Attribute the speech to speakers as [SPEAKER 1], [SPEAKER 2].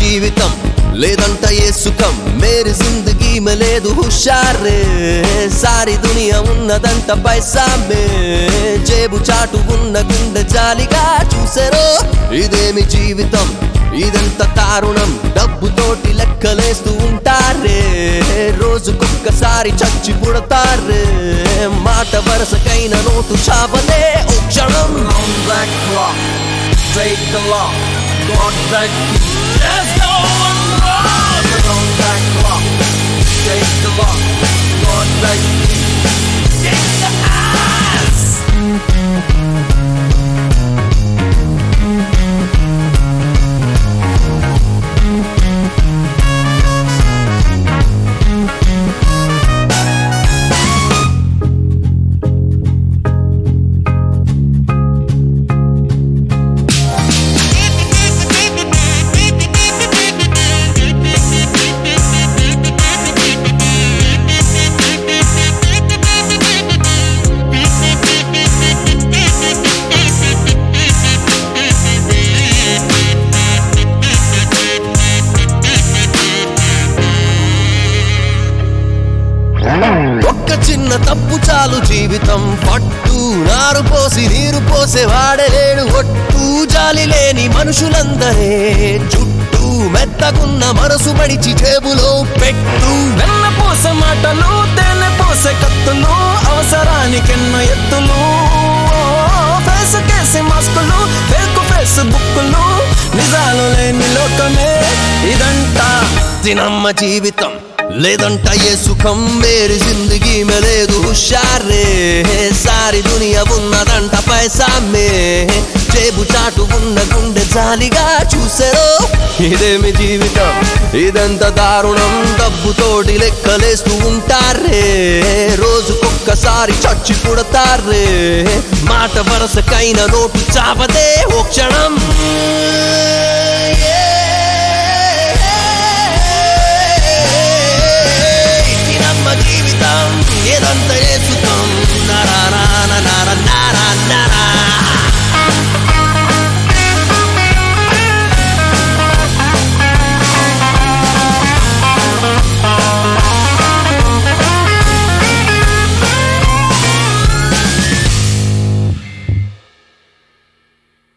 [SPEAKER 1] జీవితం లేదంట ఏ సుఖం మేరీ జిందగీ మే లేదు హుషారే సారి దునియా ఉన్నదంట పైసా మే జేబు చాటు ఉన్న గుండె జాలిగా చూసారో ఇదేమి జీవితం ఇదంత దారుణం డబ్బుతోటి లెక్కలేస్తూ ఉంటారే రోజుకొక్కసారి చచ్చి పుడతారే మాట వరసకైన నోటు చావలే ఓ క్షణం
[SPEAKER 2] On that clock, take the lock. God that there's no one wrong. On that clock, take the lock. God that kick the ass.
[SPEAKER 1] ఒక్క చిన్న తప్పు చాలు జీవితం పట్టు నారు పోసి నీరు పోసే వాడలేడు ఒట్టు జాలి లేని మనుషులందరే చుట్టూ మెత్తగున్న మనసు మడిచి జేబులో పెట్టు
[SPEAKER 3] వెన్న పోసే మాటలు తేనె పోసే కత్తులు అవసరానికెన్న ఎత్తులు ఫేస్ కేసి మాస్కులు ఫేక్ ఫేస్ బుక్కులు నిజాలు లేని లోకమే ఇదంతా
[SPEAKER 1] తినమ్మ జీవితం లేదంట ఏ సుఖం మేరీ జిందగీ మే లేదు హుషారే సారి దునియా ఉన్నదంట పైసా మే జేబు చాటు ఉన్న గుండె జాలిగా చూసారో ఇదేమి జీవితం ఇదంత దారుణం డబ్బుతోటి లెక్కలేస్తూ ఉంటారే రోజుకొక్కసారి చచ్చి పుడతారే మాట వరసకైన నోటు చాపదే ఓ క్షణం